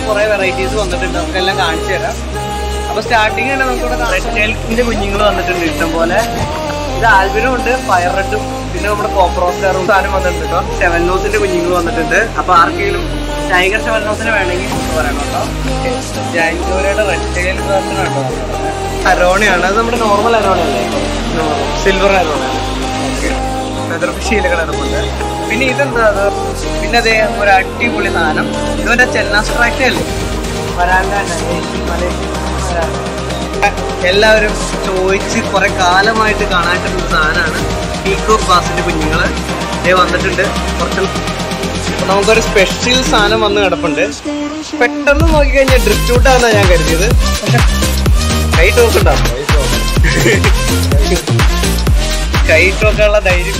കുറെ വെറൈറ്റീസ് വന്നിട്ടുണ്ട് നമുക്കെല്ലാം കാണിച്ചു തരാം അപ്പൊ സ്റ്റാർട്ടിങ് തന്നെ നമുക്കിവിടെ റെഡ് കുഞ്ഞുങ്ങൾ വന്നിട്ടുണ്ട് ഇഷ്ടം പോലെ ഇത് ആൽബിനും ഉണ്ട് ഫയർ റെഡും പിന്നെ നമ്മുടെ കോപ്രോസ്കാറും സാധനം വന്നിട്ടുണ്ട് കേട്ടോ സെവൻ നോസിന്റെ കുഞ്ഞുങ്ങൾ വന്നിട്ടുണ്ട് അപ്പൊ ആർക്കെങ്കിലും ടൈഗർ സെവൻ നോസിന് വേണമെങ്കിൽ പറയണം കേട്ടോ ജാൻഗോരയുടെ റെഡ് ടൈൽ വേർഷൻ ആട്ടോ അരോണയാണ് അത് നമ്മുടെ നോർമൽ അരോണയല്ലേ സിൽവർ അരോണയാണ് ഓക്കെ ഫെദർ ഫിഷിയിലെ കിടപ്പുണ്ട് പിന്നെ ഇതെന്താ അത് പിന്നെ അതേ ഒരു അടിപൊളി സാധനം ഇതുവരെ ചെന്നാസ്ട്രാക്ട് അല്ലേ വരാൻ്റെ മലേഷ്യൻ വരാൻ്റെ എല്ലാവരും ചോദിച്ച് കുറെ കാലമായിട്ട് കാണാണ്ടിരുന്ന സാധനമാണ് പീക്കോക്ക് ബാസിന്റെ കുഞ്ഞുങ്ങള് ഇതേ വന്നിട്ടുണ്ട് കുറച്ച് അപ്പൊ നമുക്കൊരു സ്പെഷ്യൽ സാധനം വന്ന് കിടപ്പുണ്ട് പെട്ടെന്ന് നോക്കിക്കഴിഞ്ഞാൽ ഡ്രിഫ്റ്റ് ഔട്ടാന്നാ ഞാൻ കരുതിയത് പക്ഷെ കൈ ടോക്കുണ്ടാവും കൈ ടോക്കാനുള്ള ധൈര്യം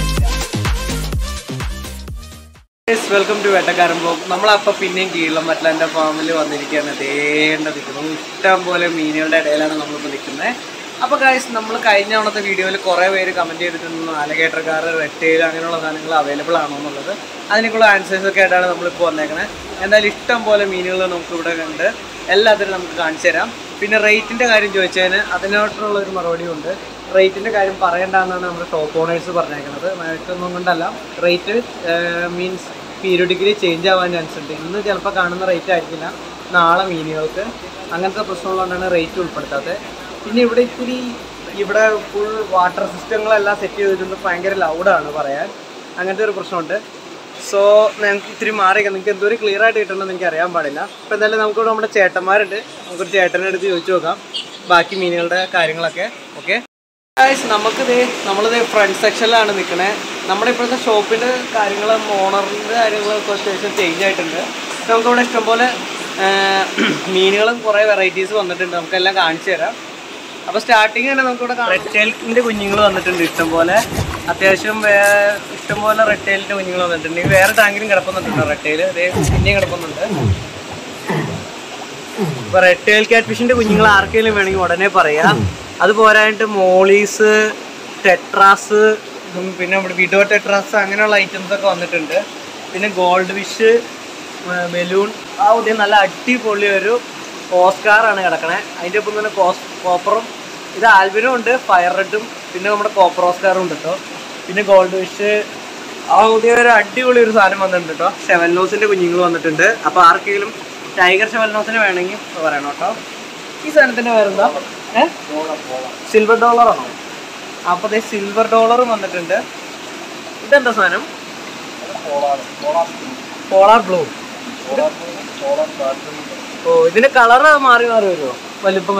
വെൽക്കം ടു വേട്ടക്കാരൻ ബ്ലോഗ് നമ്മളപ്പോ പിന്നെയും കീഴിലും മറ്റെൻ്റെ ഫാമിൽ വന്നിരിക്കുകയാണ് ദേണ്ട നിൽക്കുന്നു ഇഷ്ടം പോലെ മീനുകളുടെ ഇടയിലാണ് നമ്മളിപ്പോൾ നിൽക്കുന്നത് അപ്പോൾ ഗൈസ് നമ്മൾ കഴിഞ്ഞ തവണത്തെ വീഡിയോയിൽ കുറേ പേര് കമൻറ്റ് ചെയ്തിട്ടുണ്ട് ആലഗേറ്റർക്കാർ റെറ്റെയിൽ അങ്ങനെയുള്ള സാധനങ്ങൾ അവൈലബിൾ ആണോ എന്നുള്ളത് അതിനൊക്കെയുള്ള ആൻസേഴ്സ് ഒക്കെ ആയിട്ടാണ് നമ്മളിപ്പോൾ വന്നേക്കണത് എന്തായാലും ഇഷ്ടം പോലെ മീനുകൾ നമുക്ക് ഇവിടെ ഉണ്ട് എല്ലാത്തിനും നമുക്ക് കാണിച്ചു തരാം പിന്നെ റേറ്റിൻ്റെ കാര്യം ചോദിച്ചതിന് അതിനോട്ടുള്ള ഒരു മറുപടി ഉണ്ട് റേറ്റിൻ്റെ കാര്യം പറയണ്ടെന്നാണ് നമ്മുടെ ടോപ്പ് ഓണേഴ്സ് പറഞ്ഞേക്കുന്നത് മറ്റൊന്നും കൊണ്ടല്ല റേറ്റ് മീൻസ് പീരിയോഡിക്കലി ചേഞ്ച് ആവാൻ ചാൻസ് ഉണ്ട് ഇന്ന് ചിലപ്പോൾ കാണുന്ന റേറ്റ് ആയിരിക്കില്ല നാളെ മീനുകൾക്ക് അങ്ങനത്തെ പ്രശ്നമുള്ളതുകൊണ്ടാണ് റേറ്റ് ഉൾപ്പെടുത്താത്തത് പിന്നെ ഇവിടെ ഇത്തിരി ഇവിടെ ഫുൾ വാട്ടർ സിസ്റ്റങ്ങളെല്ലാം സെറ്റ് ചെയ്തിട്ടുണ്ട് ഭയങ്കര ലൗഡാണ് പറയാൻ അങ്ങനത്തെ ഒരു പ്രശ്നമുണ്ട് സോ ഞങ്ങൾക്ക് ഇത്തിരി മാറി നിങ്ങൾക്ക് എന്തോരം ക്ലിയർ ആയിട്ട് കിട്ടണമെന്ന് എനിക്ക് അറിയാൻ പാടില്ല അപ്പോൾ എന്തായാലും നമുക്കിവിടെ നമ്മുടെ ചേട്ടന്മാരുണ്ട് നമുക്കൊരു ചേട്ടൻ്റെ അടുത്ത് ചോദിച്ചു നോക്കാം ബാക്കി മീനുകളുടെ കാര്യങ്ങളൊക്കെ ഓക്കെ ഗായ്സ് നമുക്കിത് നമ്മളിത് ഫ്രണ്ട് സെക്ഷനിലാണ് നിൽക്കണേ നമ്മുടെ ഇപ്പോഴത്തെ ഷോപ്പിൻ്റെ കാര്യങ്ങളും ഓണറിൻ്റെ കാര്യങ്ങളൊക്കെ അത്യാവശ്യം ചേഞ്ച് ആയിട്ടുണ്ട് നമുക്കിവിടെ ഇഷ്ടംപോലെ മീനുകളും കുറേ വെറൈറ്റീസ് വന്നിട്ടുണ്ട് നമുക്കെല്ലാം കാണിച്ചു തരാം അപ്പോൾ സ്റ്റാർട്ടിങ് തന്നെ നമുക്കിവിടെ റെഡ് ടൈലിൻ്റെ കുഞ്ഞുങ്ങൾ വന്നിട്ടുണ്ട് ഇഷ്ടംപോലെ അത്യാവശ്യം വേ- ഇഷ്ടംപോലെ റെഡ് ടൈലിൻ്റെ കുഞ്ഞുങ്ങൾ വന്നിട്ടുണ്ട് ഇനി വേറെ ടാങ്കിലും കിടപ്പുന്നുണ്ട് റെഡ് ടൈൽ അതേ പിന്നെയും കിടപ്പുന്നുണ്ട് ഇപ്പൊ റെഡ് ടൈൽ ക്യാറ്റ് ഫിഷിന്റെ കുഞ്ഞുങ്ങൾ ആർക്കെങ്കിലും വേണമെങ്കിൽ ഉടനെ പറയാം അത് പോരായിട്ട് മോളീസ് ടെട്രാസ് ഉം പിന്നെ നമ്മുടെ വിഡോ ടെട്രാസ് അങ്ങനെയുള്ള ഐറ്റംസ് ഒക്കെ വന്നിട്ടുണ്ട് പിന്നെ ഗോൾഡ് ഫിഷ് ബലൂൺ ആ ഉദയം നല്ല അടിപൊളി ഒരു ഓസ്കാറാണ് കിടക്കണേ അതിൻ്റെ ഒപ്പം തന്നെ കോസ് കോപ്പറും ഇത് ആൽബിനും ഉണ്ട് ഫയർ റെഡും പിന്നെ നമ്മുടെ കോപ്പർ ഓസ്കാറും ഉണ്ട് കേട്ടോ പിന്നെ ഗോൾഡ് ഫിഷ് ആ പുതിയ ഒരു അടിപൊളി ഒരു സാധനം വന്നിട്ടുണ്ട് കേട്ടോ ഷെവൽനോസിന്റെ കുഞ്ഞുങ്ങൾ വന്നിട്ടുണ്ട് അപ്പൊ ആർക്കെങ്കിലും ടൈഗർ ഷെവൽനോസിന് വേണമെങ്കിൽ പറയണം കേട്ടോ ഈ സാധനത്തിന്റെ പേരെന്താ ഏ സിൽവർ ഡോളർ ആണോ അപ്പൊ ദേ സിൽവർ ഡോളറും വന്നിട്ടുണ്ട് ഇതെന്താ സാധനം പോളാർ ബ്ലൂ ഓ ഇതിന്റെ കളർ മാറി മാറി വരുമോ വലിപ്പം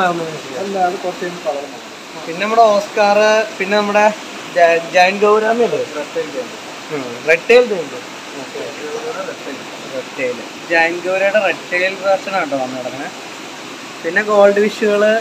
പിന്നെ നമ്മുടെ ഓസ്കാർ പിന്നെ നമ്മുടെ ജയൻ ഗൗരാമി ഉണ്ട് റെഡ് ടൈൽ ഉണ്ട് റെഡ് ടൈൽ ജാൻഗോരയുടെ റെഡ് ടൈൽ വേർഷൻ ആട്ടോ വന്ന് കിടക്കണേ പിന്നെ ഗോൾഡ് വിഷുകള്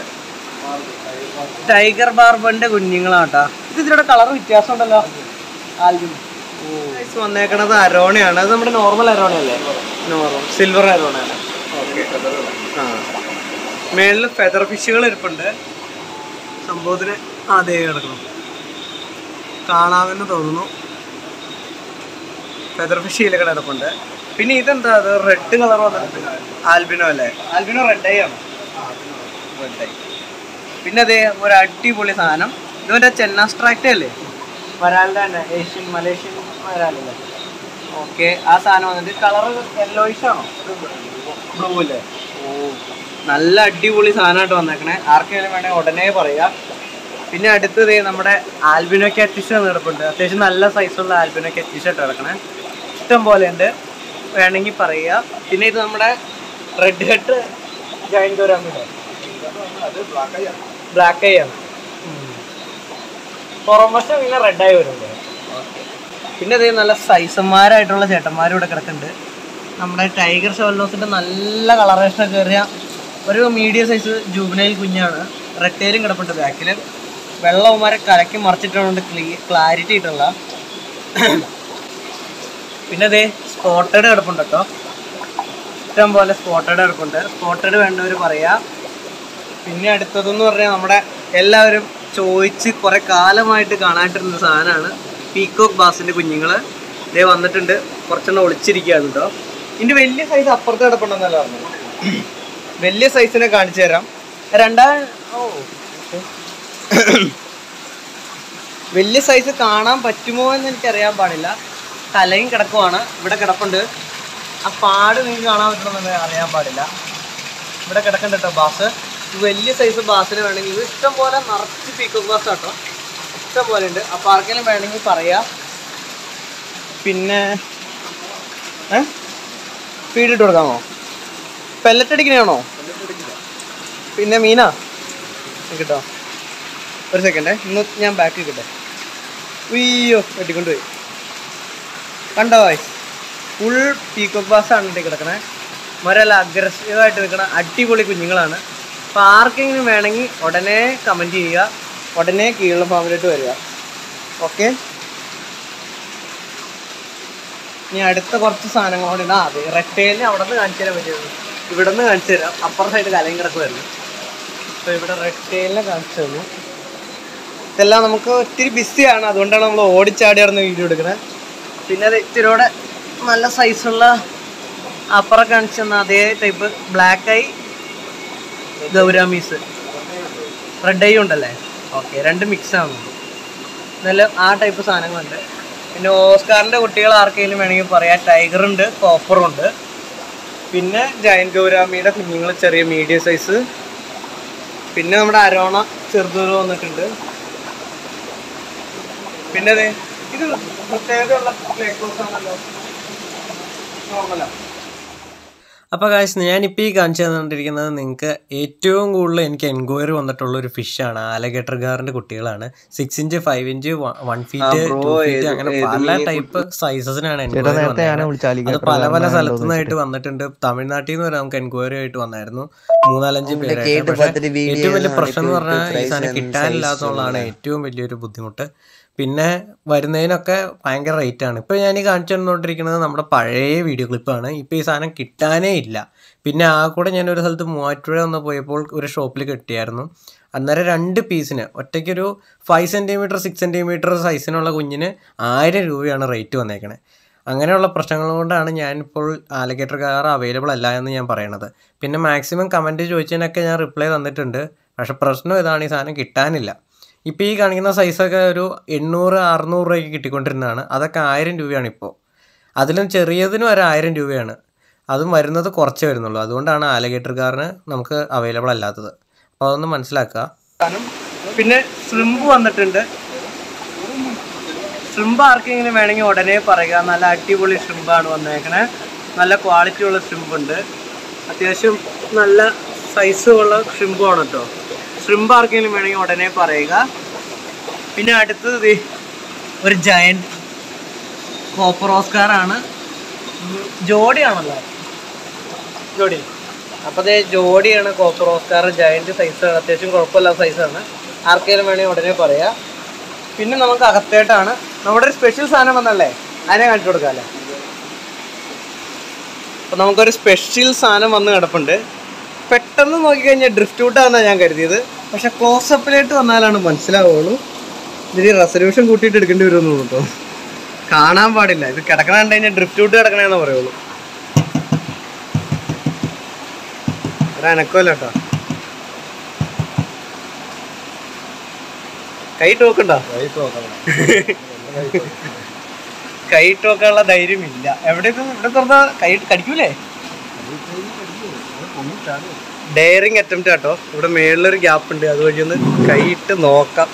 ടൈഗർ ബാർബന്റെ കുഞ്ഞുങ്ങളാട്ടാ ഇത് ഇതിലൂടെ കളർ വ്യത്യാസം ഉണ്ടല്ലോ ആൽബിൻ വന്നേക്കണത് അരോണയാണ് അത് നമ്മുടെ നോർമൽ അരോണയല്ലേ നോർമൽ സിൽവർ അരോണയാണ് ഓക്കെ ആ മേളിൽ ഫെദർ ഫിഷുകൾ ഇരിപ്പുണ്ട് സംഭവത്തിന് അതേ കിടക്കണം കാണാമെന്ന് തോന്നുന്നു ഫെദർ ഫിഷ് ഇതിലൊക്കെ കിടപ്പുണ്ട് പിന്നെ ഇതെന്താ അത് റെഡ് കളർ വന്നിട്ടുണ്ട് ആൽബിനോ അല്ലേ ആൽബിനോ റെഡ് ഐ ആണ് റെഡ് ഐ പിന്നെ അതേ ഒരു അടിപൊളി സാധനം ഇത് മറ്റേ ചെന്നാസ്ട്രാക്ട് അല്ലേ വരാലിൻ്റെ തന്നെ ഏഷ്യൻ മലേഷ്യൻ വരാലല്ലേ ഓക്കെ ആ സാധനം വന്നിട്ട് കളർ യെല്ലോയിഷ് ആണോ ബ്ലൂ അല്ലേ ഓ നല്ല അടിപൊളി സാധനമായിട്ട് വന്നേക്കണേ ആർക്കെങ്കിലും വേണേൽ ഉടനെ പറയാം പിന്നെ അടുത്തത് നമ്മുടെ ആൽബിനോ കാറ്റിഷ് കിടപ്പുണ്ട് അത്യാവശ്യം നല്ല സൈസുള്ള ആൽബിനോ കാറ്റിഷ് ആയിട്ട് കിടക്കണേ ഇഷ്ടം പോലെ ഉണ്ട് വേണമെങ്കിൽ പറയുക പിന്നെ ഇത് നമ്മുടെ റെഡ് ഹെഡ് ജോയിൻ ദോരാമില്ലേ ബ്ലാക്ക് ഐ ആണ് പുറം വശം പിന്നെ റെഡ് ആയി വരുന്നുണ്ട് പിന്നെ അതേ നല്ല സൈസന്മാരായിട്ടുള്ള ചേട്ടന്മാരും ഇവിടെ കിടക്കുന്നുണ്ട് നമ്മുടെ ടൈഗർ ഷോലോസിന്റെ നല്ല കളറേഷൻ കയറിയ ഒരു മീഡിയം സൈസ് ജൂബനൈൽ കുഞ്ഞാണ് റെട്ടയിലും കിടപ്പുണ്ട് ബാക്കിൽ വെള്ളവുമാരെ കലക്കി മറിച്ചിട്ടുണ്ട് ക്ലീ ക്ലാരിറ്റി ഇട്ടുള്ള പിന്നെ അതേ സ്പോട്ടഡ് കിടപ്പുണ്ട് കേട്ടോ ഇഷ്ടം പോലെ സ്പോട്ടഡ് കിടപ്പുണ്ട് സ്പോട്ടഡ് വേണ്ടവർ പറയാം പിന്നെ അടുത്തതെന്ന് പറഞ്ഞാൽ നമ്മുടെ എല്ലാവരും ചോദിച്ച് കുറെ കാലമായിട്ട് കാണാണ്ടിരുന്ന സാധനമാണ് പീക്കോക്ക് ബാസിന്റെ കുഞ്ഞുങ്ങൾ ഇതേ വന്നിട്ടുണ്ട് കുറച്ചെണ്ണം ഒളിച്ചിരിക്കുകയാണ് കേട്ടോ ഇതിന്റെ വലിയ സൈസ് അപ്പുറത്ത് കിടപ്പുണ്ടെന്നല്ല പറഞ്ഞു വലിയ സൈസിനെ കാണിച്ചു തരാം രണ്ടാ ഓ വലിയ സൈസ് കാണാൻ പറ്റുമോ എന്ന് എനിക്ക് അറിയാൻ പാടില്ല തലയും കിടക്കുവാണ് ഇവിടെ കിടപ്പുണ്ട് ആ പാട് നിങ്ങൾക്ക് കാണാൻ പറ്റണമെന്ന് അറിയാൻ പാടില്ല ഇവിടെ കിടക്കണ്ട കേട്ടോ ബാസ് ഇത് വലിയ സൈസ് ബാസിന് വേണമെങ്കിൽ ഇത് ഇഷ്ടം പോലെ നിറച്ച് പീക്കോക്ക് ബാസ് കേട്ടോ ഇഷ്ടം പോലെ ഉണ്ട് അപ്പോൾ ആർക്കെങ്കിലും വേണമെങ്കിൽ പറയാം പിന്നെ ഏ ഫീഡ് ഇട്ട് കൊടുക്കാമോ പെല്ലറ്റ് അടിക്കണയാണോ പിന്നെ മീനാ കിട്ടോ ഒരു സെക്കൻഡേ ഇന്ന് ഞാൻ ബാക്ക് കിട്ടെ ഉയ്യോ വെട്ടിക്കൊണ്ടുപോയി കണ്ടോ വായ്സ് ഫുൾ പീക്കോക്ക് ബാസ് ആണ് ഇവിടെ കിടക്കണേ മരല്ല അഗ്രസീവായിട്ട് നിൽക്കണ അടിപൊളി കുഞ്ഞുങ്ങളാണ് അപ്പോൾ ആർക്കെങ്കിലും വേണമെങ്കിൽ ഉടനെ കമൻറ്റ് ചെയ്യുക ഉടനെ കീഴുള്ള ഫാമിലിയിട്ട് വരിക ഓക്കെ ഇനി അടുത്ത കുറച്ച് സാധനങ്ങൾ കൂടി ഉണ്ട് ആ അതെ റെക്ടൈലിന് അവിടെ നിന്ന് കാണിച്ചു തരാൻ പറ്റുള്ളൂ ഇവിടെ നിന്ന് കാണിച്ചു തരാം അപ്പുറ സൈഡ് കലയും കിടക്കുമായിരുന്നു അപ്പോൾ ഇവിടെ റെക്ടൈലിനെ കാണിച്ചു തന്നു ഇതെല്ലാം നമുക്ക് ഒത്തിരി ബിസിയാണ് അതുകൊണ്ടാണ് നമ്മൾ ഓടിച്ചാടി നടന്ന് വീഡിയോ എടുക്കുന്നത് പിന്നെ അത് ഇത്തിരിയോടെ നല്ല സൈസുള്ള അപ്പുറം കാണിച്ചു തന്ന അതേ type black eye gouramis red eye ഉണ്ടല്ലേ ഓക്കെ രണ്ട് മിക്സ് ആണ് നല്ല ആ ടൈപ്പ് സാധനങ്ങളുണ്ട് പിന്നെ ഓസ്കാറിൻ്റെ കുട്ടികൾ ആർക്കെങ്കിലും വേണമെങ്കിൽ പറയാം ടൈഗർ ഉണ്ട് കോപ്പറും ഉണ്ട് പിന്നെ ജയൻ ഗൗരാമിയുടെ കുഞ്ഞുങ്ങൾ ചെറിയ മീഡിയം സൈസ് പിന്നെ നമ്മുടെ അരോണ ചെറുതൂര് വന്നിട്ടുണ്ട് പിന്നെ ദേ, ഇത് പ്രത്യേകതയുള്ള ആണല്ലോ നോർമലാ അപ്പോൾ കാശ് ഞാനിപ്പോൾ ഈ കാണിച്ചു തന്നിരിക്കുന്നത് നിങ്ങൾക്ക് ഏറ്റവും കൂടുതൽ എനിക്ക് എൻക്വയറി വന്നിട്ടുള്ള ഒരു ഫിഷാണ് ആലഗേറ്റർ ഗാറിൻ്റെ കുട്ടികളാണ് six inch five inch one feet bro, two feet ഏത്- അങ്ങനെ ഏത് പല മീൻ ടൈപ്പ് സൈസസിനാണ് ചേട്ടാ എൻക്വയറി നേരത്തെ ഞാനെ വന്നത് വിളിച്ചാൽ അത് പല പല സ്ഥലത്തു നിന്നായിട്ട് വന്നിട്ടുണ്ട് തമിഴ്നാട്ടിൽ നിന്ന് വരെ നമുക്ക് എൻക്വയറി ആയിട്ട് വന്നായിരുന്നു മൂന്നാലഞ്ച് പേരായിട്ട് കേട്ട് പക്ഷേ പത്തിരി video ഏറ്റവും വലിയ ആണ് പ്രശ്നം എന്ന് ഇപ്പോൾ പറഞ്ഞാൽ ഈ price സാധനം and കിട്ടാനില്ല size എന്നുള്ളതാണ് ഉള്ളത്. ഏറ്റവും വലിയൊരു ബുദ്ധിമുട്ട് പിന്നെ വരുന്നതിനൊക്കെ ഭയങ്കര റേറ്റ് ആണ് ഇപ്പോൾ ഞാൻ ഈ കാണിച്ചു തന്നുകൊണ്ടിരിക്കുന്നത് നമ്മുടെ പഴയ വീഡിയോ ക്ലിപ്പാണ് ഇപ്പോൾ ഈ സാധനം കിട്ടാനേ ഇല്ല പിന്നെ ആ കൂടെ ഞാൻ ഒരു സ്ഥലത്ത് മൂവാറ്റുപുഴ ഒന്ന് പോയപ്പോൾ ഒരു ഷോപ്പിൽ കിട്ടിയായിരുന്നു അന്നേരം രണ്ട് പീസിന് ഒറ്റയ്ക്കൊരു ഫൈവ് സെൻറ്റിമീറ്റർ സിക്സ് സെൻറ്റിമീറ്റർ സൈസിനുള്ള കുഞ്ഞിന് ആയിരം രൂപയാണ് റേറ്റ് വന്നേക്കണേ അങ്ങനെയുള്ള പ്രശ്നങ്ങൾ കൊണ്ടാണ് ഞാനിപ്പോൾ ആലഗേറ്റർ കാർ അവൈലബിൾ അല്ല എന്ന് ഞാൻ പറയണത് പിന്നെ മാക്സിമം കമൻറ്റ് ചോദിച്ചതിനൊക്കെ ഞാൻ റിപ്ലൈ തന്നിട്ടുണ്ട് പക്ഷേ പ്രശ്നം ഇതാണ് ഈ സാധനം കിട്ടാനില്ല ഇപ്പോൾ ഈ കാണിക്കുന്ന സൈസൊക്കെ ഒരു എണ്ണൂറ് അറുന്നൂറ് രൂപയ്ക്ക് കിട്ടിക്കൊണ്ടിരുന്നതാണ് അതൊക്കെ ആയിരം രൂപയാണ് ഇപ്പോൾ അതിലും ചെറിയതിനും ഒരു ആയിരം രൂപയാണ് അതും വരുന്നത് കുറച്ചേ വരുന്നുള്ളൂ അതുകൊണ്ടാണ് ആലഗേറ്റർ കാറിന് നമുക്ക് അവൈലബിൾ അല്ലാത്തത് അപ്പോൾ അതൊന്ന് മനസ്സിലാക്കുക സാധനം. പിന്നെ ശ്രിമ്പ് വന്നിട്ടുണ്ട് ശ്രിമ്പ് ആർക്കെങ്കിലും വേണമെങ്കിൽ ഉടനെ പറയുക നല്ല അടിപൊളി ശ്രിമ്പാണ് വന്നേക്കണേ നല്ല ക്വാളിറ്റി ഉള്ള ശ്രിമ്പ് ഉണ്ട് അത്യാവശ്യം നല്ല സൈസ് ഉള്ള ശ്രിമ്പാണ് കേട്ടോ ശ്രിമ്പ് ആർക്കെങ്കിലും വേണമെങ്കിൽ ഉടനെ പറയുക പിന്നെ അടുത്തത് ദേ ഒരു ജയൻറ്റ് കോപ്പർ ഓസ്കാറാണ് ജോഡിയാണല്ലോ ജോഡി അപ്പോൾ അതേ ജോഡിയാണ് കോപ്പർ ഓസ്കാർ ജയൻറ്റ് സൈസാണ് അത്യാവശ്യം കുഴപ്പമില്ലാത്ത സൈസാണ് ആർക്കെങ്കിലും വേണമെങ്കിൽ ഉടനെ പറയാം പിന്നെ നമുക്ക് അകത്തേട്ടാണ് നമ്മുടെ ഒരു സ്പെഷ്യൽ സാധനം വന്നല്ലേ അതിനെ കാണിച്ചു കൊടുക്കാമല്ലേ അപ്പോൾ നമുക്കൊരു സ്പെഷ്യൽ സാധനം വന്ന് കിടപ്പുണ്ട് പെട്ടെന്ന് നോക്കിക്കഴിഞ്ഞാൽ ഡ്രിഫ്റ്റ് ഔട്ടാണെന്നാണ് ഞാൻ കരുതിയത് പക്ഷെ ക്ലോസപ്പിലായിട്ട് വന്നാലാണ് മനസ്സിലാവുള്ളൂ ഇതിന് റെസൊല്യൂഷൻ കൂട്ടിയിട്ട് എടുക്കേണ്ടി വരുമെന്ന് കേട്ടോ കാണാൻ പാടില്ല ഇത് കിടക്കണ കണ്ടു കഴിഞ്ഞാൽ ഡ്രിഫ്റ്റ് ഔട്ട് കിടക്കണേന്ന് പറയുള്ളൂ ഒരു അനക്കമല്ല കേട്ടോ കൈ ടോക്കണ്ടോ കൈ ടോക്കാനുള്ള ധൈര്യമില്ല എവിടെ ഇത് ഇവിടെ തുറന്ന കൈ കടിക്കൂലേ ഡയറിങ് അറ്റംപ്റ്റ് കേട്ടോ ഇവിടെ മേളിലൊരു ഗ്യാപ്പ് ഉണ്ട് അതുവഴി ഒന്ന് കൈയിട്ട് നോക്കാം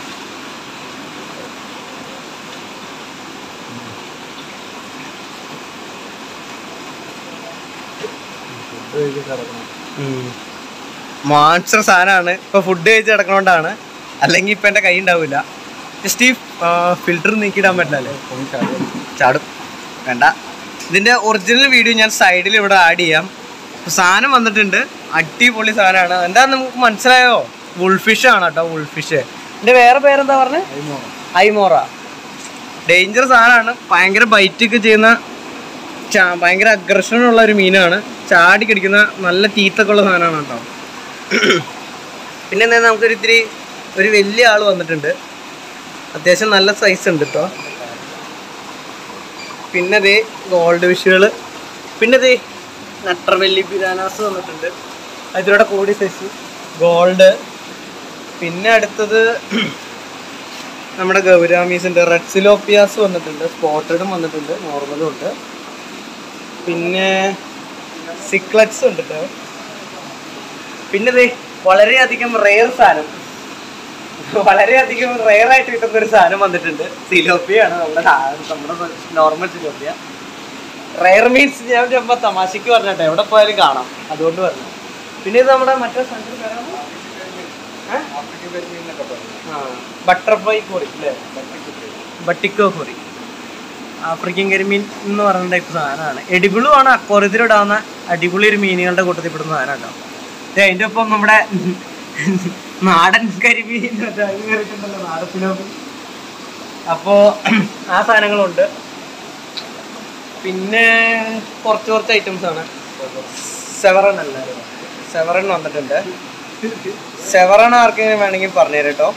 മോൺസ്റ്റർ സാധനമാണ് ഇപ്പൊ ഫുഡ് കഴിച്ച് കിടക്കണോണ്ടാണ് അല്ലെങ്കിൽ ഇപ്പൊ എന്റെ കൈ ഉണ്ടാവില്ല ജസ്റ്റ് ഈ ഫിൽറ്റർ നീക്കിയിടാൻ പറ്റില്ലല്ലേ ചാടും വേണ്ട ഇതിന്റെ ഒറിജിനൽ വീഡിയോ ഞാൻ സൈഡിൽ ഇവിടെ ആഡ് ചെയ്യാം ഇപ്പൊ സാധനം വന്നിട്ടുണ്ട് അടിപൊളി സാധനമാണ് എന്താ നമുക്ക് മനസ്സിലായോ വുൾഫിഷ് ആണ് കേട്ടോ വുൾഫിഷ് ഇതിന്റെ വേറെ പേരെന്താ പറഞ്ഞത് ഐമോറ ഡേഞ്ചർ സാധനമാണ് ഭയങ്കര ബൈറ്റ് ഒക്കെ ചെയ്യുന്ന ചാ- ഭയങ്കര അഗ്രഷൻ ഉള്ള ഒരു മീനാണ് ചാടി കടിക്കുന്ന നല്ല ടീത്തൊക്കെ ഉള്ള സാധനമാണ് കേട്ടോ പിന്നെ എന്താ നമുക്കൊരു ഇത്തിരി ഒരു വലിയ ആൾ വന്നിട്ടുണ്ട് അത്യാവശ്യം നല്ല സൈസ് ഉണ്ട് കേട്ടോ പിന്നെ ദേ ഗോൾഡ് ഫിഷുകൾ പിന്നെ ദേ നട്ടർവെല്ലി പിരാനാസ് വന്നിട്ടുണ്ട് അതിലൂടെ കൂടി സൈസ് ഗോൾഡ് പിന്നെ അടുത്തത് നമ്മുടെ ഗൗരാമീസിൻ്റെ റെഡ് സിലോപ്പിയാസ് വന്നിട്ടുണ്ട് സ്പോട്ടഡും വന്നിട്ടുണ്ട് നോർമലും ഉണ്ട് പിന്നെ സിക്ലറ്റ്സ് ഉണ്ട് ട്ടോ. പിന്നെ ദേ വളരെയധികം റെയർ സാധനം വളരെയധികം റെയർ ആയിട്ട് കിട്ടുന്ന ഒരു സാധനം വന്നിട്ടുണ്ട് സിലോപ്പിയാണ് നമ്മുടെ സാ- നമ്മുടെ നോർമൽ സിലോപ്പിയ റെയർ മീൻസ് ഞാൻ ചുമ്മാ തമാശക്ക് പറഞ്ഞിട്ടെ എവിടെ പോയാലും കാണാം അതുകൊണ്ട് പറഞ്ഞു പിന്നെ ഇത് നമ്മുടെ മറ്റേ സാധനത്തിന് പേരാണ്? ഏ? ആ ബട്ടർഫ്ലൈ കോറി അല്ലേ ബട്ടിക്കോ കോറി ആഫ്രിക്കൻ കരിമീൻ എന്ന് പറയുന്ന ടൈപ്പ് സാധനമാണ് എടിബിളും ആണ് അക്വാറിയത്തിലിടാവുന്ന അടിപൊളി ഒരു മീനുകളുടെ കൂട്ടത്തിൽ പെടുന്ന സാധനം കേട്ടോ ദേ അതിൻ്റെ ഒപ്പം നമ്മുടെ നാടൻ കരിമീൻ മറ്റേ അത് കയറിയിട്ടുണ്ടല്ലോ നാടത്തിലോട്ട് അപ്പോൾ ആ സാധനങ്ങളുണ്ട് പിന്നെ കുറച്ച് കുറച്ച് ഐറ്റംസ് ആണ് സെവറൺ അല്ല സെവറൺ വന്നിട്ടുണ്ട് സെവറൺ ആർക്കെങ്കിലും വേണമെങ്കിൽ പറഞ്ഞുതരാം കേട്ടോ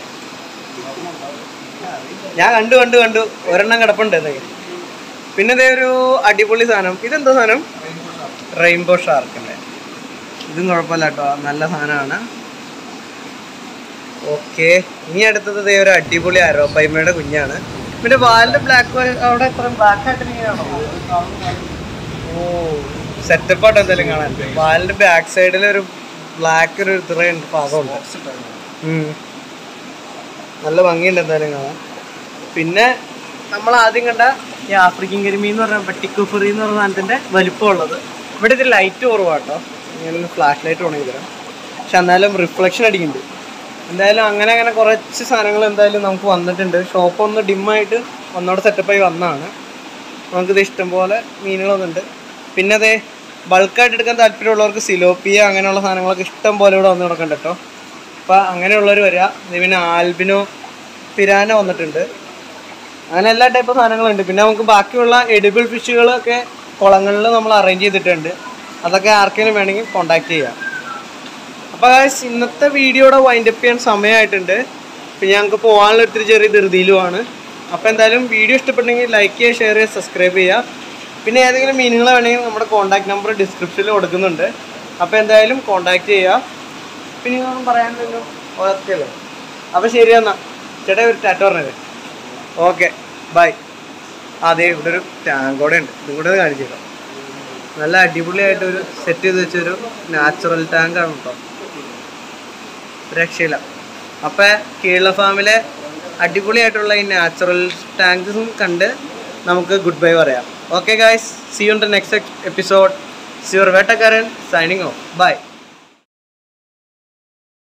ഞാൻ കണ്ടു കണ്ടു കണ്ടു ഒരെണ്ണം കിടപ്പുണ്ട് എന്നേ പിന്നെ ഇതേ ഒരു അടിപൊളി സാധനം ഇതെന്താ സാധനം റെയിൻബോ ഷാർക്കിൻ്റെ ഇതും കുഴപ്പമില്ല കേട്ടോ നല്ല സാധനമാണ് ഓക്കെ ഇനി അടുത്തത് ഇതേ ഒരു അടിപൊളി അരോപ്പൈമയുടെ കുഞ്ഞാണ് പിന്നെ വാലിന്റെ ബ്ലാക്ക് അവിടെ എത്ര ബ്ലാക്ക് ആയിട്ട് ഇങ്ങനെയാണോ ഓ സെറ്റപ്പ് ആയിട്ട് എന്തായാലും കാണാൻ വാലിന്റെ ബാക്ക് സൈഡിൽ ഒരു ബ്ലാക്ക് ഒരു ഇത്രയുണ്ട് ഭാഗമുണ്ട് ഉം. നല്ല ഭംഗിയുണ്ട് എന്തായാലും കാണാൻ പിന്നെ നമ്മൾ ആദ്യം കണ്ട ഈ ആഫ്രിക്കൻ കരിമീൻ എന്ന് പറഞ്ഞ പട്ടിക്കുഫറി എന്ന് പറഞ്ഞ സാധനത്തിന്റെ വലിപ്പമുള്ളത് ഇവിടെ ഇത് ലൈറ്റ് കുറവാട്ടോ ഞാൻ ഫ്ലാഷ് ലൈറ്റ് ഉണങ്ങി തരാം പക്ഷെ എന്നാലും റിഫ്ലക്ഷൻ അടിക്കുന്നുണ്ട് എന്തായാലും അങ്ങനെ അങ്ങനെ കുറച്ച് സാധനങ്ങൾ എന്തായാലും നമുക്ക് വന്നിട്ടുണ്ട് ഷോപ്പ് ഒന്ന് ഡിമ്മായിട്ട് ഒന്നോടെ സെറ്റപ്പായി വന്നതാണ് നമുക്കിത് ഇഷ്ടംപോലെ മീനുകൾ വന്നിട്ടുണ്ട് പിന്നെ അതേ ബൾക്കായിട്ട് എടുക്കാൻ താല്പര്യമുള്ളവർക്ക് സിലോപ്പിയ അങ്ങനെയുള്ള സാധനങ്ങളൊക്കെ ഇഷ്ടം പോലെ ഇവിടെ വന്ന് കിടക്കണ്ട കേട്ടോ അപ്പം അങ്ങനെയുള്ളവർ വരിക ഇത് പിന്നെ ആൽബിനോ പിരാന വന്നിട്ടുണ്ട് അങ്ങനെ എല്ലാ ടൈപ്പ് സാധനങ്ങളുണ്ട് പിന്നെ നമുക്ക് ബാക്കിയുള്ള എഡിബിൾ ഫിഷുകളൊക്കെ കുളങ്ങളിൽ നമ്മൾ അറേഞ്ച് ചെയ്തിട്ടുണ്ട് അതൊക്കെ ആർക്കെങ്കിലും വേണമെങ്കിൽ കോണ്ടാക്ട് ചെയ്യാം അപ്പോൾ guys, ഇന്നത്തെ വീഡിയോയുടെ വൈൻഡപ്പ് ചെയ്യാൻ സമയമായിട്ടുണ്ട് പിന്നെ ഞങ്ങൾക്ക് പോകാനുള്ള ഒത്തിരി ചെറിയ ധൃതിയിലുമാണ് അപ്പോൾ എന്തായാലും വീഡിയോ ഇഷ്ടപ്പെട്ടെങ്കിൽ ലൈക്ക് ചെയ്യുക ഷെയർ ചെയ്യുക സബ്സ്ക്രൈബ് ചെയ്യുക പിന്നെ ഏതെങ്കിലും മീനുകൾ വേണമെങ്കിൽ നമ്മുടെ കോൺടാക്ട് നമ്പർ ഡിസ്ക്രിപ്ഷനിൽ കൊടുക്കുന്നുണ്ട് അപ്പോൾ എന്തായാലും കോൺടാക്ട് ചെയ്യുക പിന്നെ ഒന്നും പറയാനില്ലല്ലോ ഓക്കെയല്ലോ അപ്പോൾ ശരി എന്നാ ചേട്ടാ ഒരു ടാറ്റ പറഞ്ഞത് ഓക്കെ ബൈ അതെ ഇവിടെ ഒരു ടാങ്ക് കൂടെ ഉണ്ട് ഇതും കൂടെ ഒന്ന് കാണിച്ചു തരാം നല്ല അടിപൊളിയായിട്ട് ഒരു സെറ്റ് ചെയ്ത് വെച്ചൊരു നാച്ചുറൽ ടാങ്ക് ആണ് കേട്ടോ രക്ഷയില്ല അപ്പം കീഴ ഫാമിലെ അടിപൊളിയായിട്ടുള്ള ഈ നാച്ചുറൽ ടാങ്ക്സും കണ്ട് നമുക്ക് ഗുഡ് ബൈ പറയാം okay guys see you next episode സിയുർ വേട്ടക്കാരൻ സൈനിങ് ഓഫ് ബൈ